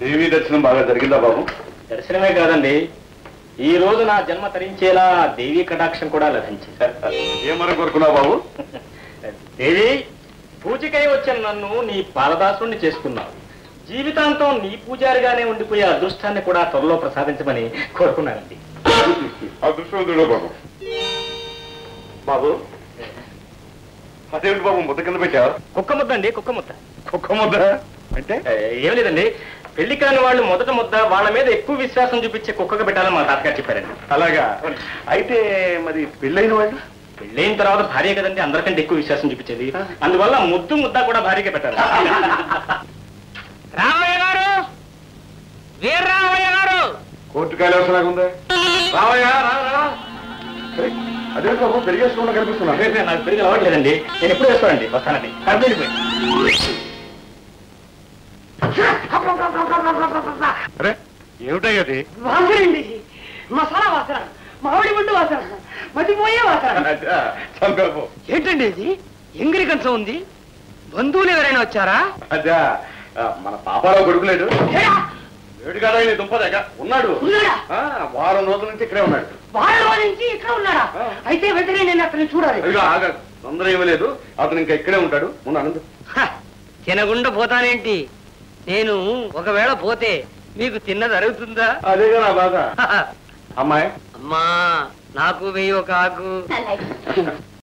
దేవీ దర్శనం బాగా జరిగిందా బాబు దర్శనమే కాదండి ఈ రోజు నా జన్మ తరించేలా దేవీ కటాక్షం కూడా లభించింది ఏమని కోరుకున్నావు బాబు దేవి పూజకై వచ్చిన నన్ను నీ పాలదాసుని చేసుకున్నావు జీవితాంతం నీ పూజారిగానే ఉండిపోయే అదృష్టాన్ని కూడా త్వరలో ప్రసాదించమని కోరుకున్నానండి అదృష్టవంతుడు బాబు బాబు అదేమిటి బాబు ముద్ద కింద పెట్టావు కుక్క ముద్ద అండి కుక్క ముద్ద కుక్క ముద్ద అంటే ఏ, ఏం లేదండి పెళ్లి కాని వాళ్ళు మొదట ముద్ద వాళ్ళ మీద ఎక్కువ విశ్వాసం చూపించే కుక్కగా పెట్టాలని మా తాతగారు చెప్పారండి అలాగా అయితే మరి పెళ్ళైన వాళ్ళు పెళ్ళైన తర్వాత భార్య కదండి అందరికంటే ఎక్కువ విశ్వాసం చూపించేది అందువల్ల ముద్దు ముద్ద కూడా భార్యగా పెట్టారు రామయ్య గారు వీర్రామయ్య గారు కోర్టు కైలాసలాగా ఉందా రావయ్యా రా, రా. సరే, అదే బాబు పెరిగేసుకోకుండా కనిపిస్తున్నా నాకు పెరిగి అలవాట్లేదండి నేను ఎప్పుడు వేసుకోండి వస్తానండి కర్మ అరే ఏమిటయ్యది వాసనండి మసాలా వాసన మామిడి ముందు వాసన మతిపోయే వాసన చంపేపు ఏంటండి ఇది ఎంగిరి కంచం ఉంది బంధువులు ఎవరైనా వచ్చారా అదే మన పాపారావు కొడుకులేడు ఏరా, వేడు కాదా నీ దుంపదేగా ఉన్నాడు ఉన్నాడా? ఆ, వారం రోజుల నుంచి ఇక్కడే ఉన్నాడు వారం రోజుల నుంచి ఇక్కడ ఉన్నాడా అయితే వెంటనే నేను అతన్ని చూడాలి అదిగో ఆగ తొందర ఏమీ లేదు అతను ఇంకా ఇక్కడే ఉంటాడు ముందు అనందు హ, తినకుండా పోతానేంటి నేను ఒకవేళ పోతే మీకు తిన్నది అరుగుతుందా అదేగా నా బాధ అమ్మాయి అమ్మా నాకు వెయ్యి ఒక ఆకు